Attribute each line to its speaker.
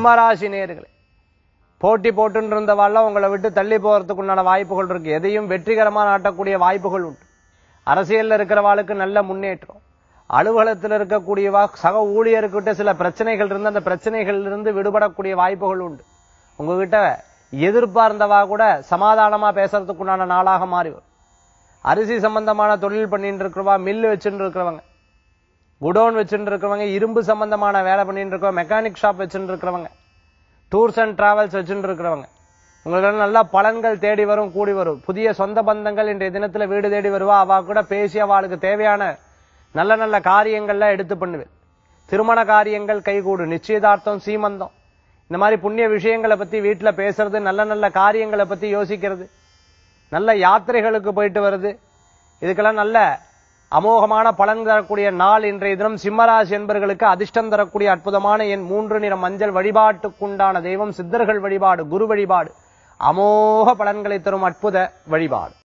Speaker 1: சிம்மராசி நேர்களே போட்டி போட்டுன்னு இருந்தவாள்லாம் உங்களை விட்டு தள்ளி போறதுக்கு உண்டான வாய்ப்புகள் இருக்கு எதையும் வெற்றிகரமா நாட்டக்கூடிய வாய்ப்புகள் உண்டு அரசியல்ல இருக்கிறவாளுக்கு நல்ல முன்னேற்றம் அலுவலகத்தில் இருக்கக்கூடியவா சக ஊழியர்கிட்ட சில பிரச்சனைகள் இருந்து அந்த பிரச்சனைகள்ல இருந்து விடுபடக்கூடிய வாய்ப்புகள் உண்டு உங்ககிட்ட எதிர்பார்ந்தவா கூட சமாதானமா பேசுறதுக்கு உண்டான நாளாக மாறி வரும் அரிசி சம்பந்தமான தொழில் பண்ணிட்டு இருக்கிறவா மில்லு வச்சுட்டு இருக்கிறவங்க குடோன் வச்சுட்டு இருக்கிறவங்க இரும்பு சம்பந்தமான வேலை பண்ணிட்டு இருக்கிறவங்க மெக்கானிக் ஷாப் வச்சுட்டு இருக்கிறவங்க டூர்ஸ் அண்ட் டிராவல்ஸ் வச்சுட்டு இருக்கிறவங்க உங்களுக்கு நல்ல பலன்கள் தேடி வரும் கூடி வரும் புதிய சொந்த பந்தங்கள் இன்றைய தினத்துல வீடு தேடி வருவா அவ கூட பேசி அவளுக்கு தேவையான நல்ல நல்ல காரியங்கள்லாம் எடுத்து பண்ணுவேன் திருமண காரியங்கள் கைகூடும் நிச்சயதார்த்தம் சீமந்தம் இந்த மாதிரி புண்ணிய விஷயங்களை பத்தி வீட்டுல பேசுறது நல்ல நல்ல காரியங்களை பத்தி யோசிக்கிறது நல்ல யாத்திரைகளுக்கு போயிட்டு வருது இதுக்கெல்லாம் நல்ல அமோகமான பலன் தரக்கூடிய நாள் இன்றைய தினம் சிம்மராசி என்பர்களுக்கு அதிர்ஷ்டம் தரக்கூடிய அற்புதமான என் மூன்று நிற மஞ்சள் வழிபாட்டுக்குண்டான தெய்வம் சித்தர்கள் வழிபாடு குரு வழிபாடு அமோக பலன்களை தரும் அற்புத வழிபாடு